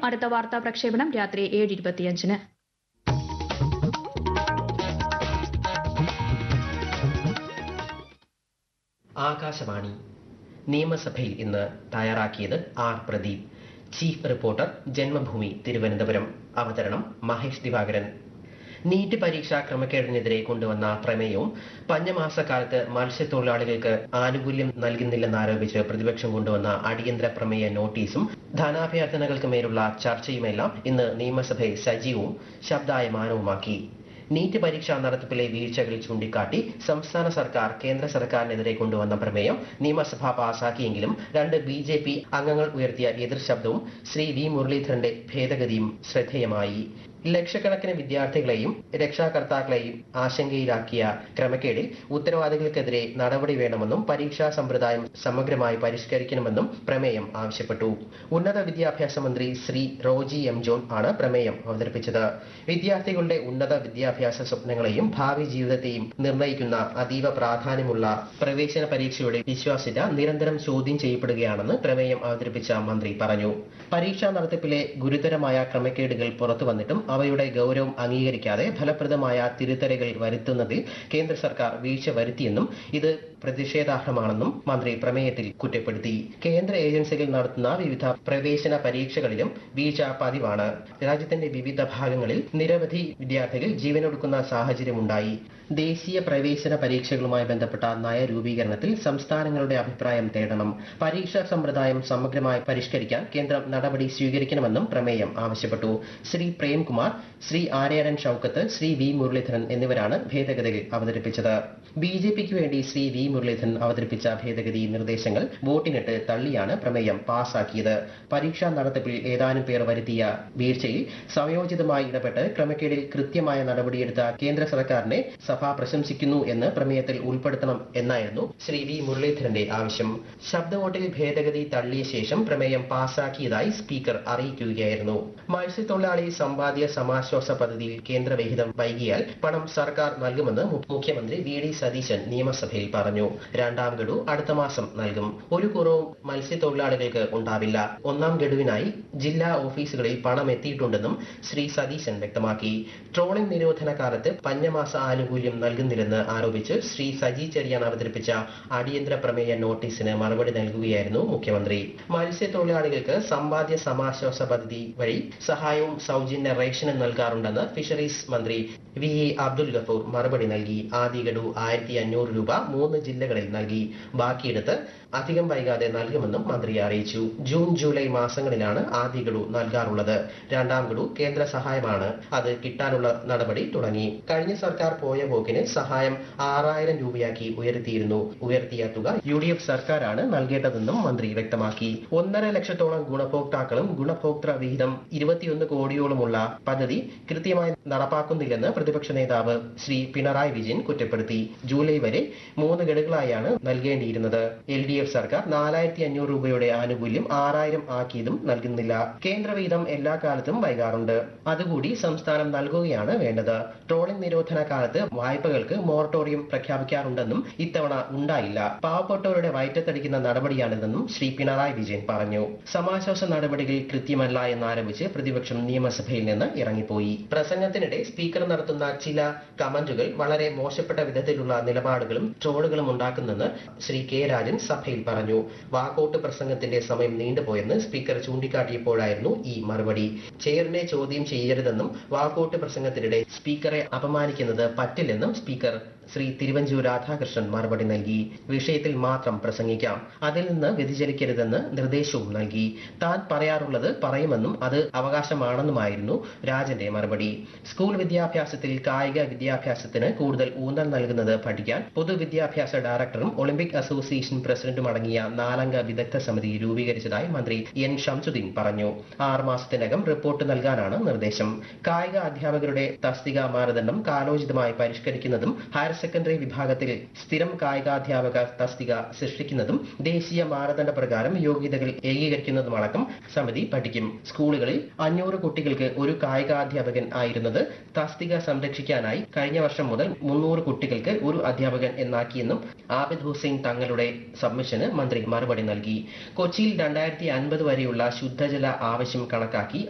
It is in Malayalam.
അടുത്ത വാർത്താ പ്രക്ഷേപണം രാത്രി ഏഴ് ഇരുപത്തിയഞ്ചിന് ആകാശവാണി നിയമസഭയിൽ ഇന്ന് തയ്യാറാക്കിയത് R Pradeep chief reporter Janmabhumi Thiruvananthapuram അവതരണം മഹേഷ് ദിവാകരൻ നീറ്റ് പരീക്ഷാ ക്രമക്കേടിനെതിരെ കൊണ്ടുവന്ന പ്രമേയവും പഞ്ഞമാസക്കാലത്ത് മത്സ്യത്തൊഴിലാളികൾക്ക് ആനുകൂല്യം നൽകുന്നില്ലെന്നാരോപിച്ച് പ്രതിപക്ഷം കൊണ്ടുവന്ന അടിയന്തര പ്രമേയ നോട്ടീസും ധനാഭ്യർത്ഥനകൾക്ക് മേലുള്ള ചർച്ചയുമെല്ലാം ഇന്ന് നിയമസഭയെ സജീവവും ശബ്ദായമാനവുമാക്കി നീറ്റ് പരീക്ഷാ നടത്തിപ്പിലെ വീഴ്ചകൾ ചൂണ്ടിക്കാട്ടി സംസ്ഥാന സർക്കാർ കേന്ദ്ര സർക്കാരിനെതിരെ കൊണ്ടുവന്ന പ്രമേയം നിയമസഭ പാസാക്കിയെങ്കിലും രണ്ട് ബി ജെ പി അംഗങ്ങൾ ഉയർത്തിയ എതിർ ശബ്ദവും ശ്രീ വി മുരളീധരന്റെ ഭേദഗതിയും ശ്രദ്ധേയമായി ലക്ഷക്കണക്കിന് വിദ്യാർത്ഥികളെയും രക്ഷാകർത്താക്കളെയും ആശങ്കയിലാക്കിയ ക്രമക്കേടിൽ ഉത്തരവാദികൾക്കെതിരെ നടപടി വേണമെന്നും പരീക്ഷാ സമ്പ്രദായം സമഗ്രമായി പരിഷ്കരിക്കണമെന്നും പ്രമേയം ആവശ്യപ്പെട്ടു ഉന്നത വിദ്യാഭ്യാസ മന്ത്രി ശ്രീ റോജി എം ജോൺ ആണ് പ്രമേയം അവതരിപ്പിച്ചത് വിദ്യാർത്ഥികളുടെ ഉന്നത വിദ്യാഭ്യാസ സ്വപ്നങ്ങളെയും ഭാവി ജീവിതത്തെയും നിർണ്ണയിക്കുന്ന അതീവ പ്രാധാന്യമുള്ള പ്രവേശന പരീക്ഷയുടെ വിശ്വാസ്യത നിരന്തരം ചോദ്യം ചെയ്യപ്പെടുകയാണെന്ന് പ്രമേയം അവതരിപ്പിച്ച മന്ത്രി പറഞ്ഞു പരീക്ഷാ നടത്തിപ്പിലെ ഗുരുതരമായ ക്രമക്കേടുകൾ പുറത്തു വന്നിട്ടും അവയുടെ ഗൗരവം അംഗീകരിക്കാതെ ഫലപ്രദമായ തിരുത്തലുകൾ വരുത്തുന്നതിൽ കേന്ദ്ര സർക്കാർ വീഴ്ച വരുത്തിയെന്നും ഇത് പ്രതിഷേധാർഹമാണെന്നും മന്ത്രി പ്രമേയത്തിൽ കുറ്റപ്പെടുത്തി കേന്ദ്ര ഏജൻസികൾ നടത്തുന്ന വിവിധ പ്രവേശന പരീക്ഷകളിലും വീഴ്ച പതിവാണ് രാജ്യത്തിന്റെ വിവിധ ഭാഗങ്ങളിൽ നിരവധി വിദ്യാർത്ഥികൾ ജീവനൊടുക്കുന്ന സാഹചര്യമുണ്ടായി ദേശീയ പ്രവേശന പരീക്ഷകളുമായി ബന്ധപ്പെട്ട നയരൂപീകരണത്തിൽ സംസ്ഥാനങ്ങളുടെ അഭിപ്രായം തേടണം പരീക്ഷാ സമ്പ്രദായം സമഗ്രമായി പരിഷ്കരിക്കാൻ കേന്ദ്രം നടപടി സ്വീകരിക്കണമെന്നും പ്രമേയം ആവശ്യപ്പെട്ടു ശ്രീ പ്രേംകുമാർ ശ്രീ ആര്യാടൻ ഷൌക്കത്ത് ശ്രീ വി മുരളീധരൻ എന്നിവരാണ് ഭേദഗതികൾ അവതരിപ്പിച്ചത് ബി ജെ പിക്ക് വേണ്ടി ശ്രീ വി മുരളീധരൻ അവതരിപ്പിച്ച ഭേദഗതി നിർദ്ദേശങ്ങൾ വോട്ടിനിട്ട് തള്ളിയാണ് പ്രമേയം പാസാക്കിയത് പരീക്ഷാ നടത്തിപ്പിൽ ഏതാനും പേർ വരുത്തിയ വീഴ്ചയിൽ സമയോചിതമായി ഇടപെട്ട് ക്രമക്കേടിൽ കൃത്യമായ നടപടിയെടുത്ത കേന്ദ്ര സർക്കാരിനെ സഭ പ്രശംസിക്കുന്നു എന്ന് പ്രമേയത്തിൽ ഉൾപ്പെടുത്തണം എന്നായിരുന്നു ശ്രീ വി മുരളീധരന്റെ ആവശ്യം ശബ്ദവോട്ടിൽ ഭേദഗതി തള്ളിയ ശേഷം പ്രമേയം പാസാക്കിയതായി സ്പീക്കർ അറിയിക്കുകയായിരുന്നു മത്സ്യത്തൊഴിലാളി സമ്പാദ്യ സമാശ്വാസ പദ്ധതിയിൽ കേന്ദ്ര വിഹിതം വൈകിയാൽ പണം സർക്കാർ നൽകുമെന്ന് മു- മുഖ്യമന്ത്രി വി ഡി സതീശൻ നിയമസഭയിൽ പറഞ്ഞു രണ്ടാം ഗഡു അടുത്ത മാസം നൽകും ഒരു കുറവും മത്സ്യത്തൊഴിലാളികൾക്ക് ഉണ്ടാവില്ല ഒന്നാം ഗഡുവിനായി ജില്ലാ ഓഫീസുകളിൽ പണം എത്തിയിട്ടുണ്ടെന്നും ശ്രീ സതീശൻ വ്യക്തമാക്കി ട്രോളിംഗ് നിരോധന കാലത്ത് പഞ്ഞമാസ ആനുകൂല്യം നൽകുന്നില്ലെന്ന് ആരോപിച്ച് ശ്രീ സജി ചെറിയാൻ അവതരിപ്പിച്ച അടിയന്തര പ്രമേയ നോട്ടീസിന് മറുപടി നൽകുകയായിരുന്നു മുഖ്യമന്ത്രി മത്സ്യത്തൊഴിലാളികൾക്ക് സമ്പാദ്യ സമാശ്വാസ പദ്ധതി വഴി സഹായവും സൗജന്യ റേഷനും നൽകാറുണ്ടെന്ന് ഫിഷറീസ് മന്ത്രി വി എ അബ്ദുൽ ഗഫൂർ മറുപടി നൽകി ആദ്യ ഗഡു ആയിരത്തി അഞ്ഞൂറ് രൂപ മൂന്ന് ജില്ലകളിൽ നൽകി ബാക്കിയെടുത്ത് അധികം വൈകാതെ നൽകുമെന്നും മന്ത്രി അറിയിച്ചു ജൂൺ ജൂലൈ മാസങ്ങളിലാണ് ആദ്യ ഗഡു നൽകാറുള്ളത് രണ്ടാം ഗഡു കേന്ദ്ര സഹായമാണ് അത് കിട്ടാനുള്ള നടപടി തുടങ്ങി കഴിഞ്ഞ സർക്കാർ പോയ പോക്കിന് സഹായം ആറായിരം രൂപയാക്കി ഉയർത്തിയിരുന്നു ഉയർത്തിയ തുക യു ഡി എഫ് സർക്കാരാണ് നൽകേണ്ടതെന്നും മന്ത്രി വ്യക്തമാക്കി ഒന്നര ലക്ഷത്തോളം ഗുണഭോക്താക്കളും ഗുണഭോക്തൃ വിഹിതം ഇരുപത്തിയൊന്ന് കോടിയോളമുള്ള പദ്ധതി കൃത്യമായി നടപ്പാക്കുന്നില്ലെന്ന് പ്രതിപക്ഷ നേതാവ് ശ്രീ പിണറായി വിജയൻ കുറ്റപ്പെടുത്തി ജൂലൈ വരെ മൂന്ന് ഗഡുകളായാണ് നൽകേണ്ടിയിരുന്നത് എൽ ഡി എഫ് സർക്കാർ നാലായിരത്തി അഞ്ഞൂറ് രൂപയുടെ ആനുകൂല്യം ആറായിരം ആക്കിയതും നൽകുന്നില്ല കേന്ദ്ര വീതം എല്ലാ കാലത്തും വൈകാറുണ്ട് അതുകൂടി സംസ്ഥാനം നൽകുകയാണ് വേണ്ടത് ട്രോളിംഗ് നിരോധന കാലത്ത് വായ്പകൾക്ക് മൊറട്ടോറിയം പ്രഖ്യാപിക്കാറുണ്ടെന്നും ഇത്തവണ ഉണ്ടായില്ല പാവപ്പെട്ടവരുടെ വയറ്റത്തടിക്കുന്ന നടപടിയാണിതെന്നും ശ്രീ പിണറായി വിജയൻ പറഞ്ഞു സമാശ്വാസ നടപടികൾ കൃത്യമല്ല എന്നാരോപിച്ച് പ്രതിപക്ഷം നിയമസഭയിൽ നിന്ന് ഇറങ്ങിപ്പോയി പ്രസംഗത്തിനിടെ സ്പീക്കർ നടത്തുന്ന ചില കമന്റുകൾ വളരെ മോശപ്പെട്ട വിധത്തിലുള്ള നിലപാടുകളും ട്രോളുകളും ഉണ്ടാക്കുന്നെന്ന് ശ്രീ കെ രാജൻ സഭയിൽ പറഞ്ഞു വാക്കൌട്ട് പ്രസംഗത്തിന്റെ സമയം നീണ്ടുപോയെന്ന് സ്പീക്കർ ചൂണ്ടിക്കാട്ടിയപ്പോഴായിരുന്നു ഈ മറുപടി ചെയറിനെ ചോദ്യം ചെയ്യരുതെന്നും വാക്കൌട്ട് പ്രസംഗത്തിനിടെ സ്പീക്കറെ അപമാനിക്കുന്നത് പറ്റില്ലെന്നും സ്പീക്കർ ശ്രീ തിരുവഞ്ചൂർ രാധാകൃഷ്ണൻ മറുപടി നൽകി വിഷയത്തിൽ മാത്രം പ്രസംഗിക്കാം അതിൽ നിന്ന് വ്യതിചലിക്കരുതെന്ന് നിർദ്ദേശവും നൽകി താൻ പറയാറുള്ളത് പറയുമെന്നും അത് അവകാശമാണെന്നുമായിരുന്നു രാജന്റെ മറുപടി സ്കൂൾ വിദ്യാഭ്യാസത്തിൽ കായിക വിദ്യാഭ്യാസത്തിന് കൂടുതൽ ഊന്നൽ നൽകുന്നത് പഠിക്കാൻ പൊതുവിദ്യാഭ്യാസ ഡയറക്ടറും ഒളിമ്പിക് അസോസിയേഷൻ പ്രസിഡന്റും അടങ്ങിയ നാലംഗ വിദഗ്ധ സമിതി രൂപീകരിച്ചതായി മന്ത്രി എൻ ഷംസുദ്ദീൻ പറഞ്ഞു ആറ് മാസത്തിനകം റിപ്പോർട്ട് നൽകാനാണ് നിർദ്ദേശം കായിക അധ്യാപകരുടെ തസ്തിക മാനദണ്ഡം കാലോചിതമായി പരിഷ്കരിക്കുന്നതും ഹയർ സെക്കൻഡറി വിഭാഗത്തിൽ സ്ഥിരം കായികാധ്യാപക തസ്തിക സൃഷ്ടിക്കുന്നതും ദേശീയ മാനദണ്ഡ പ്രകാരം യോഗ്യതകൾ ഏകീകരിക്കുന്നതുമടക്കം സമിതി പഠിക്കും സ്കൂളുകളിൽ അഞ്ഞൂറ് കുട്ടികൾക്ക് ഒരു കായികാധ്യാപകൻ ആയിരുന്നത് തസ്തിക സംരക്ഷിക്കാനായി കഴിഞ്ഞ വർഷം മുതൽ മുന്നൂറ് കുട്ടികൾക്ക് ഒരു അധ്യാപകൻ എന്നാക്കിയെന്നും ആബിദ് ഹുസൈൻ തങ്ങളുടെ സബ്മിഷന് മന്ത്രി മറുപടി നൽകി കൊച്ചിയിൽ രണ്ടായിരത്തി അൻപത് വരെയുള്ള ശുദ്ധജല ആവശ്യം കണക്കാക്കി